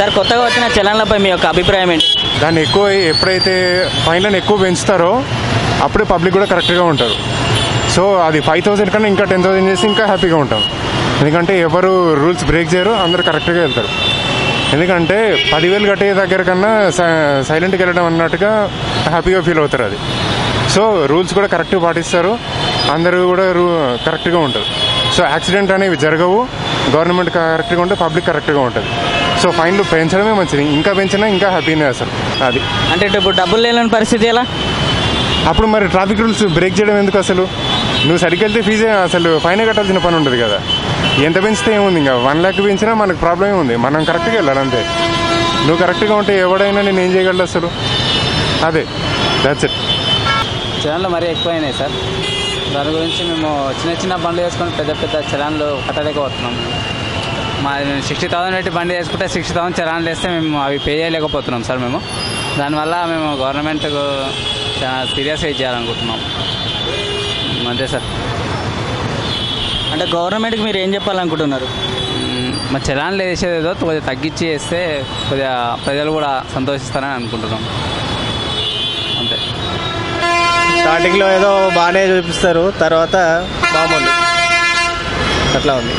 Sir కొత్తగా వచ్చిన చలన్లపై మీ యొక్క అభిప్రాయం ఏంటి దాన్ని ఎక్కువ ఎప్పుడైతే ఫైన్లను ఎక్కువ పెంచుతారో అప్పుడే పబ్లిక్ కూడా కరెక్ట్గా ఉంటారు సో అది ఫైవ్ థౌసండ్ కన్నా ఇంకా టెన్ థౌసండ్ చేసి ఇంకా హ్యాపీగా ఉంటాం ఎందుకంటే ఎవరు రూల్స్ బ్రేక్ చేయరు అందరూ కరెక్ట్గా వెళ్తారు ఎందుకంటే పదివేలు కట్టే దగ్గర కన్నా సైలెంట్గా వెళ్ళడం అన్నట్టుగా హ్యాపీగా ఫీల్ అవుతారు అది సో రూల్స్ కూడా కరెక్ట్గా పాటిస్తారు అందరూ కూడా రూ కరెక్ట్గా ఉంటారు సో యాక్సిడెంట్ అనేవి జరగవు గవర్నమెంట్ కరెక్ట్గా ఉంటే పబ్లిక్ కరెక్ట్గా ఉంటుంది సో ఫైన్లు పెంచడమే మంచిది ఇంకా పెంచినా ఇంకా హ్యాపీనే అసలు అది అంటే ఇప్పుడు డబ్బులు లేని పరిస్థితి ఎలా అప్పుడు మరి ట్రాఫిక్ రూల్స్ బ్రేక్ చేయడం ఎందుకు అసలు నువ్వు సరిగ్గా వెళ్తే ఫీజే అసలు ఫైన్ కట్టాల్సిన పని ఉండదు కదా ఎంత పెంచితే ఏముంది ఇంకా వన్ ల్యాక్ పెంచినా మనకు ప్రాబ్లం ఉంది మనం కరెక్ట్గా వెళ్ళాలి అంతే నువ్వు కరెక్ట్గా ఉంటే ఎవడైనా నేను ఏం చేయగలడు అసలు అదే దాట్స్ ఇట్ చలాన్లు మరీ ఎక్కువైనాయి సార్ దాని గురించి మేము చిన్న చిన్న బండ్లు వేసుకొని పెద్ద పెద్ద చలాన్లు కట్టలేకపోతున్నాం మా సిక్స్టీ థౌసండ్ పెట్టి బండి వేసుకుంటే సిక్స్టీ థౌసండ్ చలాన్లు వేస్తే మేము అవి పే చేయలేకపోతున్నాం సార్ మేము దానివల్ల మేము గవర్నమెంట్కు చాలా సీరియస్గా ఇచ్చేయాలనుకుంటున్నాం అంతే సార్ అంటే గవర్నమెంట్కి మీరు ఏం చెప్పాలనుకుంటున్నారు మ్, మా చలాన్లు వేసేది ఏదో కొద్దిగా తగ్గించి వేస్తే కొద్దిగా ప్రజలు కూడా సంతోషిస్తారని అనుకుంటున్నాం అంతే స్టార్టింగ్లో ఏదో బాగానే చూపిస్తారు తర్వాత మామూలు అట్లా ఉంది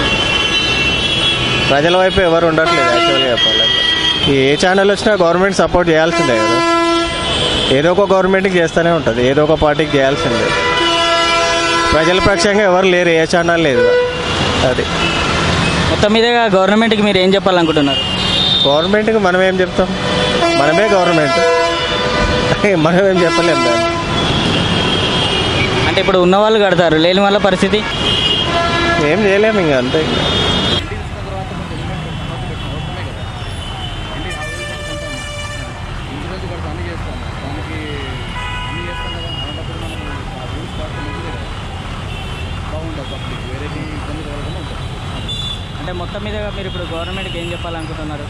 ప్రజల వైపు ఎవరు ఉండట్లేదు యాక్చువల్గా చెప్పాలంటే ఏ ఛానల్ వచ్చినా గవర్నమెంట్ సపోర్ట్ చేయాల్సిందే కదా ఏదో ఒక గవర్నమెంట్కి చేస్తూనే ఉంటుంది ఏదో ఒక పార్టీకి చేయాల్సిందే ప్రజల పక్షంగా ఎవరు లేరు ఏ ఛానల్ లేదు అది మొత్తం మీదుగా గవర్నమెంట్కి మీరు ఏం చెప్పాలనుకుంటున్నారు గవర్నమెంట్కి మనం ఏం చెప్తాం మనమే గవర్నమెంట్ మనం ఏం చెప్పలేం దాన్ని అంటే ఇప్పుడు ఉన్న వాళ్ళు కడతారు లేని వాళ్ళ పరిస్థితి ఏం చేయలేము ఇంకా అంతే అంటే మొత్తం మీదుగా మీరు ఇప్పుడు గవర్నమెంట్కి ఏం చెప్పాలనుకుంటున్నారు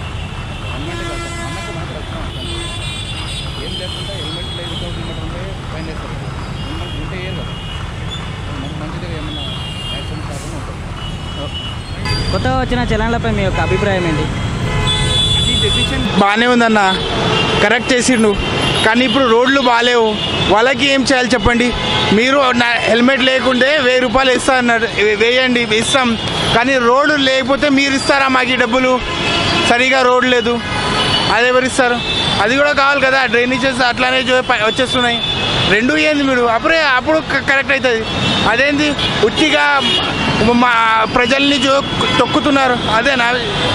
ఏం లేకుండా హెల్మెట్ లేదు వితౌట్ హెల్మెట్ ఉంటే ఫైన్ వేస్తారు హెల్మెట్ ఉంటే ఏం కదా మనకు మంచిగా ఏమన్నా యాక్సిడెంట్ కాకుండా ఉంటుంది కొత్తగా వచ్చిన చలన్లపై మీ యొక్క అభిప్రాయం ఏంటి బాగానే ఉందన్న కరెక్ట్ చేసిండు కానీ ఇప్పుడు రోడ్లు బాగాలేవు వాళ్ళకి ఏం చేయాలి చెప్పండి మీరు నా హెల్మెట్ లేకుంటే వెయ్యి రూపాయలు ఇస్తా అన్నారు వే- వేయండి ఇస్తాం కానీ రోడ్డు లేకపోతే మీరు ఇస్తారా మాకు ఈ డబ్బులు సరిగా రోడ్ లేదు అది ఎవరు ఇస్తారు అది కూడా కావాలి కదా డ్రైనేజెస్ అట్లానే జో- ప- వచ్చేస్తున్నాయి రెండు ఏంది మీరు అప్పుడే అప్పుడు క- కరెక్ట్ అవుతుంది అదేంది ఉట్టిగా మా ప్రజల్ని జో తొక్కుతున్నారు అదేనా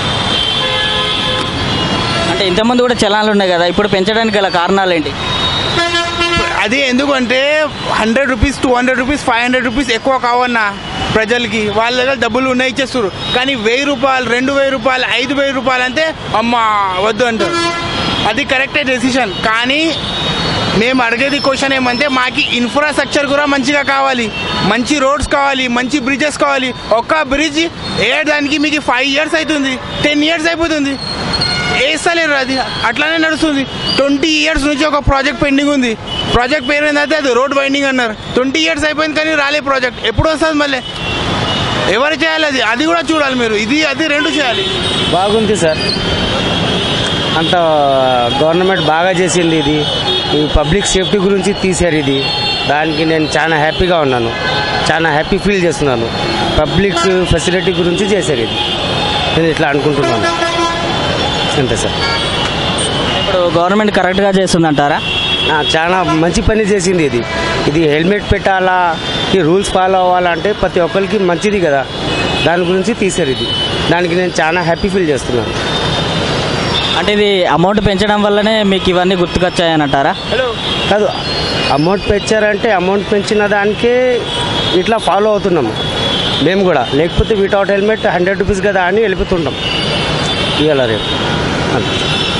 అంటే ఇంతకుముందు కూడా చలనాలు ఉన్నాయి కదా ఇప్పుడు పెంచడానికి గల కారణాలు ఏంటి అది ఎందుకంటే hundred rupees two hundred rupees five hundred rupees ఎక్కువ కావన్నా ప్రజలకి వాళ్ళ దగ్గర డబ్బులు ఉన్నాయి ఇచ్చేస్తారు కానీ వెయ్యి రూపాయలు రెండు వెయ్యి రూపాయలు ఐదు వెయ్యి రూపాయలు అంటే అమ్మ వద్దు అంటారు అది కరెక్టే డెసిషన్ కానీ మేము అడిగేది క్వశ్చన్ ఏమంటే మాకు ఇన్ఫ్రాస్ట్రక్చర్ కూడా మంచిగా కావాలి మంచి రోడ్స్ కావాలి మంచి బ్రిడ్జెస్ కావాలి ఒక్క బ్రిడ్జ్ వేయడానికి మీకు ఫైవ్ ఇయర్స్ అవుతుంది టెన్ ఇయర్స్ అయిపోతుంది వేస్తలేరు అది అట్లానే నడుస్తుంది ట్వంటీ ఇయర్స్ నుంచి ఒక ప్రాజెక్ట్ పెండింగ్ ఉంది ప్రాజెక్ట్ పేరు ఏంటంటే అది రోడ్ వైండింగ్ అన్నారు ట్వంటీ ఇయర్స్ అయిపోయింది కానీ రాలే ప్రాజెక్ట్ ఎప్పుడు వస్తుంది మళ్ళీ ఎవరు చేయాలి అది అది కూడా చూడాలి మీరు ఇది అది రెండు చేయాలి బాగుంది సార్ అంత గవర్నమెంట్ బాగా చేసింది ఇది ఈ పబ్లిక్ సేఫ్టీ గురించి తీశారు ఇది దానికి నేను చాలా హ్యాపీగా ఉన్నాను చాలా హ్యాపీ ఫీల్ చేస్తున్నాను పబ్లిక్ ఫెసిలిటీ గురించి చేశారు ఇది నేను ఇట్లా అనుకుంటున్నాను అంతే సార్ ఇప్పుడు గవర్నమెంట్ కరెక్ట్గా చేస్తుందంటారా ఆ, చాలా మంచి పని చేసింది ఇది ఇది హెల్మెట్ పెట్టాలా ఈ రూల్స్ ఫాలో అవ్వాలంటే ప్రతి ఒక్కరికి మంచిది కదా దాని గురించి తీశారు ఇది దానికి నేను చాలా హ్యాపీ ఫీల్ చేస్తున్నాను అంటే ఇది అమౌంట్ పెంచడం వల్లనే మీకు ఇవన్నీ గుర్తుకొచ్చాయని అంటారా కాదు అమౌంట్ పెంచారంటే అమౌంట్ పెంచిన దానికే ఇట్లా ఫాలో అవుతున్నాము మేము కూడా లేకపోతే వితౌట్ హెల్మెట్ హండ్రెడ్ రూపీస్ కదా అని వెళ్ళిపోతుంటాం ఇవాళ రేపు అంతే.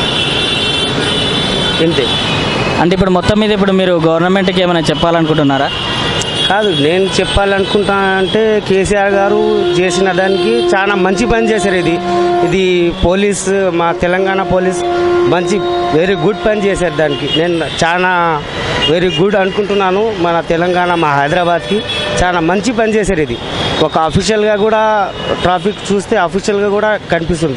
ఇంతే అంటే ఇప్పుడు మొత్తం మీద ఇప్పుడు మీరు గవర్నమెంట్కి ఏమైనా చెప్పాలనుకుంటున్నారా కాదు నేను చెప్పాలనుకుంటా అంటే కేసీఆర్ గారు చేసిన దానికి చాలా మంచి పని చేశారు ఇది ఇది పోలీస్ మా తెలంగాణ పోలీస్ మంచి వెరీ గుడ్ పని చేశారు దానికి నేను చాలా వెరీ గుడ్ అనుకుంటున్నాను మన తెలంగాణ మా హైదరాబాద్కి చాలా మంచి పని చేశారు ఇది ఒక అఫీషియల్గా కూడా ట్రాఫిక్ చూస్తే అఫీషియల్గా కూడా కనిపిస్తుంది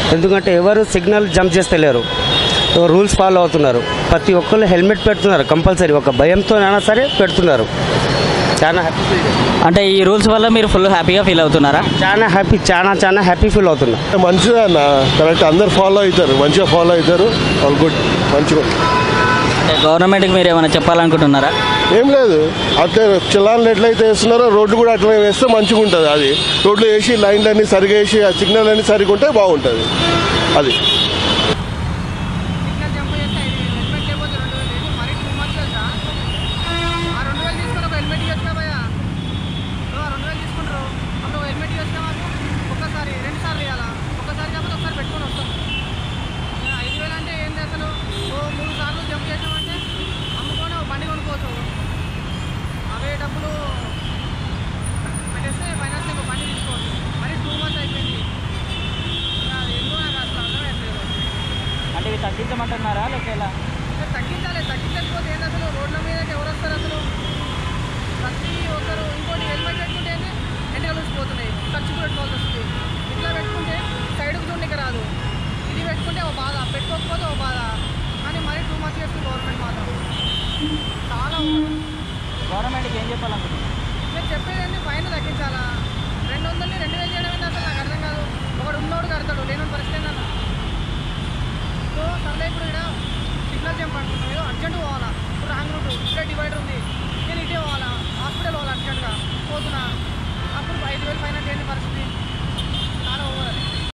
ఎందుకంటే ఎవరు సిగ్నల్ జంప్ చేస్తలేరు రూల్స్ ఫాలో అవుతున్నారు ప్రతి ఒక్కళ్ళు హెల్మెట్ పెడుతున్నారు కంపల్సరీ ఒక భయంతోనైనా సరే పెడుతున్నారు చాలా హ్యాపీ ఫీల్ చేస్తున్నా. అంటే ఈ రూల్స్ వల్ల మీరు ఫుల్ హ్యాపీగా ఫీల్ అవుతున్నారా చాలా హ్యాపీ చాలా చాలా హ్యాపీ ఫీల్ అవుతున్నా మంచిదే అన్న కరెక్ట్ అందరు ఫాలో అవుతారు మంచిగా ఫాలో అవుతారు ఆల్ గుడ్ మంచిగా ఉంది. అంటే గవర్నమెంట్కి మీరు ఏమైనా చెప్పాలనుకుంటున్నారా ఏం లేదు అట్లే చలాన్లు ఎట్లయితే వేస్తున్నారో రోడ్లు కూడా అట్లనే వేస్తే మంచిగా ఉంటుంది అది రోడ్లు వేసి లైన్లు అన్ని సరిగా వేసి ఆ సిగ్నల్ అన్ని సరిగా ఉంటే బాగుంటుంది అది సిగ్నల్ జంప్ చేస్తే ఐదు వేలు హెల్మెట్ లేకపోతే రెండు వేలు లేదు మరీ టూ మచ్ తెలుసా ఆ రెండు వేలు తీసుకుని ఒక హెల్మెట్ ఇవ్వచ్చు భయ ఆ రెండు వేలు తీసుకుంటారు అప్పుడు ఒక హెల్మెట్ ఇవ్వచ్చు మాకు ఒక్కసారి రెండు సార్లు ఇవ్వాలా ఒక్కసారి కాకపోతే ఒకసారి పెట్టుకొని వస్తాం ఆ, ఐదు వేలు అంటే ఏంది అసలు ఓ మూడు సార్లు జంప్ చేసామంటే అమ్ముకొని ఒక బండి కొనుక్కోవచ్చు అవే డబ్బులు పెట్టేస్తే ఫైనాన్స్ ఒక బండి తీసుకోవచ్చు మరి టూ మంత్స్ అయిపోయింది అది ఎందుకో నాకు అసలు అర్థమయ్యట్లేదు అంటే ఇవి తగ్గించమంటున్నారా లేక ఎలా మరి తగ్గించాలి తగ్గించకపోతే ఏంటి అసలు రోడ్ల మీదకి ఎవరు వస్తారు అసలు ప్రతి ఒక్కరు ఇంకోటి హెల్మెట్ పెట్టుకుంటే ఎంటకలు పోతున్నాయి ఖర్చు పెట్టుకోవాల్సి వస్తుంది ఇట్లా పెట్టుకుంటే సైడ్కి చూడడానికి రాదు ఇది పెట్టుకుంటే ఒక బాధ పెట్టుకోకపోతే ఒక బాధ కానీ మరీ టూ మచ్ చేస్తుంది గవర్నమెంట్ మాత్రం చాలా over. గవర్నమెంట్కి ఏం చెప్పాలనుకుంటున్నారు నేను చెప్పేది ఏంటి ఫైన్ తగ్గించాలా రెండు వందలని రెండు వేలు చేయడం ఏంటి అసలు నాకు అర్థం కాదు ఒకడు ఉన్నోడు కడతాడు లేని పరిస్థితి ఏంటన్నా సో సర్లే ఇప్పుడు ఇక్కడ సిగ్నల్ జంప్ అనుకుంటున్నాం ఏదో అర్జెంట్ పోవాలా ఇప్పుడు రాంగ్ రూట్ ఇక్కడ డివైడర్ ఉంది నేను ఇటే పోవాలా హాస్పిటల్ పోవాలా అర్జెంట్గా పోతున్నా అప్పుడు ఐదు వేలు పైన ఏంటి పరిస్థితి